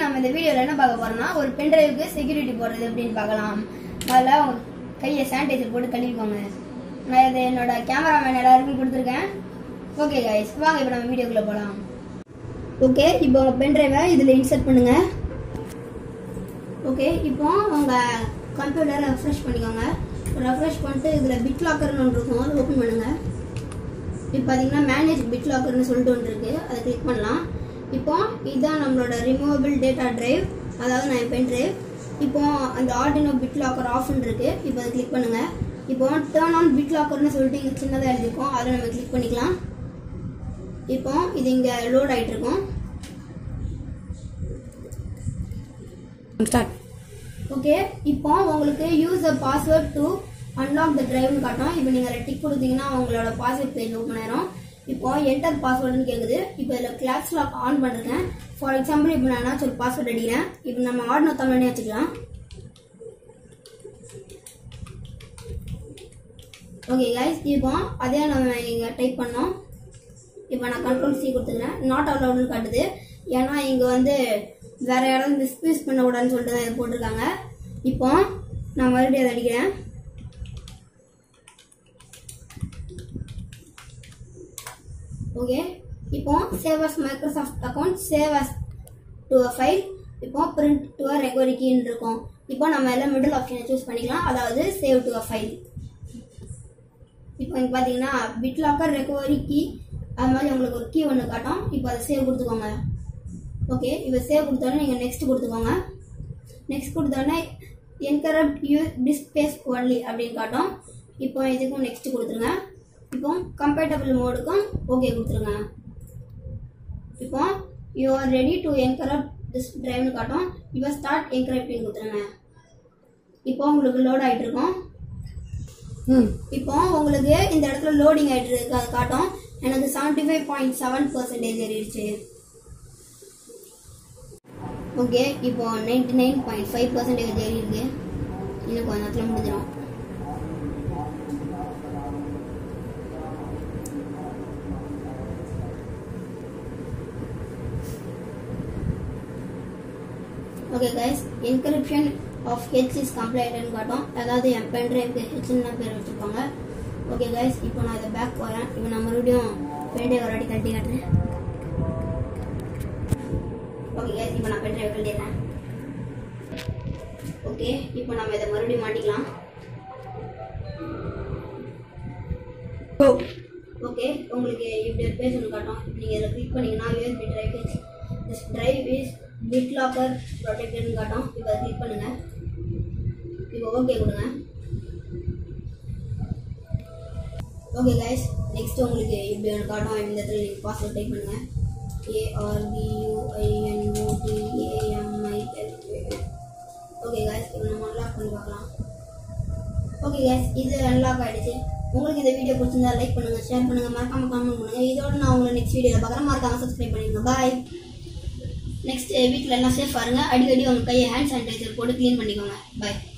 நம்ம இந்த வீடியோவில் என்ன பார்க்க போறோம்னா ஒரு பென்ட்ரைவுக்கு செக்யூரிட்டி போடுறது எப்படின்னு பார்க்கலாம் அதில் அவங்க கையை சானிடைசர் போட்டு கழுவிக்கோங்க நான் இதை என்னோட கேமராமேன் எல்லாருக்கும் கொடுத்துருக்கேன் ஓகே கைஸ் வாங்க இப்போ நம்ம வீடியோக்குள்ளே போகலாம் ஓகே இப்போ உங்கள் பென்ட்ரைவை இதில் இன்சர்ட் பண்ணுங்க ஓகே இப்போ உங்கள் கம்ப்யூட்டரை ரெஃப்ரெஷ் பண்ணிக்கோங்க ரெஃப்ரெஷ் பண்ணிட்டு இதில் பிட் லாக்கர்னு ஒன்று இருக்கும் அதை ஓப்பன் பண்ணுங்கள் இப்போ பார்த்தீங்கன்னா மேனேஜ் பிட் லாக்கர்னு சொல்லிட்டு ஒன்று இருக்குது அதை கிளிக் பண்ணலாம் இப்போ இதுதான் நம்மளோட ரிமூவபிள் டேட்டா டிரைவ் அதாவது நான் பென் டிரைவ் இப்போ அந்த ஆர்டினோ பிட் லாக்கர் ஆஃப்னு இருக்கு இப்போ அதை கிளிக் பண்ணுங்க இப்போ டேர்ன் ஆன் பிட் லாக்கர்னு சொல்லிட்டு இங்கே சின்னதாக எழுதிருக்கோம் அதை நம்ம கிளிக் பண்ணிக்கலாம் இப்போ இது இங்கே லோட் ஆகிட்டு இருக்கும் ஸ்டார்ட் ஓகே இப்போ உங்களுக்கு use a password to unlock the டிரைவ்னு காட்டும் இப்போ நீங்கள் டிக் கொடுத்தீங்கன்னா உங்களோட பாஸ்வேர்ட் பேஜ் ஓப்பன் ஆயிரும் இப்போ என்டர் பாஸ்வேர்டுன்னு கேட்குது இப்போ இதில் கிளாஸ் லாக் ஆன் பண்ணிருக்கேன் ஃபார் எக்ஸாம்பிள் இப்போ நான் ஏதாச்சும் ஒரு பாஸ்வேர்ட் அடிக்கிறேன் இப்போ நம்ம ஆடினோ தமிழ்னே வச்சுக்கலாம் ஓகே கைஸ் இப்போ அதே நம்ம இங்கே டைப் பண்ணோம் இப்போ நான் கண்ட்ரோல் சி கொடுத்துக்கிறேன் நாட் அலவுட்னு காட்டுது ஏன்னா இங்கே வந்து வேற யாராவது மிஸ்யூஸ் பண்ணக்கூடாதுன்னு சொல்லிட்டு தான் இதை போட்டிருக்காங்க இப்போ நான் மறுபடியும் அதை அடிக்கிறேன் ஓகே இப்போ save as Microsoft account save as to a file இப்போ பிரிண்ட் டு அ ரெக்கவரி கீன்னு இருக்கும் இப்போ நம்ம எல்லாம் மிடில் ஆப்ஷனை சூஸ் பண்ணிக்கலாம் அதாவது சேவ் டு அ ஃபைல் இப்போ இங்கே பார்த்தீங்கன்னா பிட் லாக்கர் ரெக்கவரி கீ அது மாதிரி உங்களுக்கு ஒரு கீ ஒன்று காட்டும் இப்போ அதை சேவ் கொடுத்துக்கோங்க ஓகே இப்போ சேவ் கொடுத்தோடனே நீங்கள் நெக்ஸ்ட் கொடுத்துக்கோங்க நெக்ஸ்ட் கொடுத்தோடனே என்கரப்ட் யூ டிஸ்பேஸ் ஒன்லி அப்படின்னு காட்டும் இப்போ இதுக்கும் நெக்ஸ்ட் கொடுத்துருங்க இப்போ கம்பேட்டபிள் மோடுக்கும் ஓகே கொடுத்துருங்க இப்போ you are ready to encrypt this டிரைவ்னு காட்டும் இப்போ ஸ்டார்ட் என்கரப்டிங் கொடுத்துருங்க இப்போ உங்களுக்கு லோட் ஆகிட்டு இருக்கும் ம் இப்போ உங்களுக்கு இந்த இடத்துல லோடிங் ஆயிட்டு இருக்கு அது காட்டும் எனக்கு seventy five point seven percentage ஏறிடுச்சு ஓகே இப்போ ninety nine point five percentage ஏறி இருக்கு இன்னும் கொஞ்ச நேரத்தில் முடிஞ்சிடும் okay guys encryption of H is கம்ப்ளைண்ட்னு காட்டும் அதாவது என் பென் டிரைவ்க்கு ஹெச்னு பேர் வச்சுருப்பாங்க ஓகே கைஸ் இப்போ நான் இதை பேக் போகிறேன் இப்போ நான் மறுபடியும் பென் டிரைவ் ஒரு வாட்டி கழட்டி காட்டுறேன் ஓகே கைஸ் இப்போ நான் பென் டிரைவ் கழட்டிடுறேன் ஓகே இப்போ நம்ம இதை மறுபடியும் மாட்டிக்கலாம் ஓ ஓகே உங்களுக்கு இப்படி ஒரு பேஜ் ஒன்று காட்டும் இப்போ நீங்கள் இதில் கிளிக் பண்ணீங்கன்னா USB drive page this drive is BitLocker ப்ரொடெக்டட்னு காட்டும் இப்போ அதை கிளிக் பண்ணுங்க இப்போ ஓகே கொடுங்க ஓகே கைஸ் நெக்ஸ்ட் உங்களுக்கு இப்படி ஒன்று காட்டும் இந்த இடத்துல நீங்கள் பாஸ்வேர்ட் டைப் பண்ணுங்க ஏஆர்பியூஐஎன்ஓடிஏஎம்ஐஎல் ஓகே கைஸ் இப்போ நம்ம அன்லாக் பண்ணி பார்க்கலாம் ஓகே கைஸ் இது அன்லாக் ஆயிடுச்சு உங்களுக்கு இந்த வீடியோ பிடிச்சிருந்தா லைக் பண்ணுங்க ஷேர் பண்ணுங்க மறக்காம கமெண்ட் பண்ணுங்க இதோட நான் உங்களை நெக்ஸ்ட் வீடியோவில் பார்க்குறேன் மறக்காம சப்ஸ்கிரைப் பண்ணிடுங்க பாய் நெக்ஸ்ட் வீட்டில் எல்லாம் சேஃப் பாருங்க அடிக்கடி உங்கள் கையை ஹேண்ட் சானிடைசர் போட்டு க்ளீன் பண்ணிக்கோங்க பாய்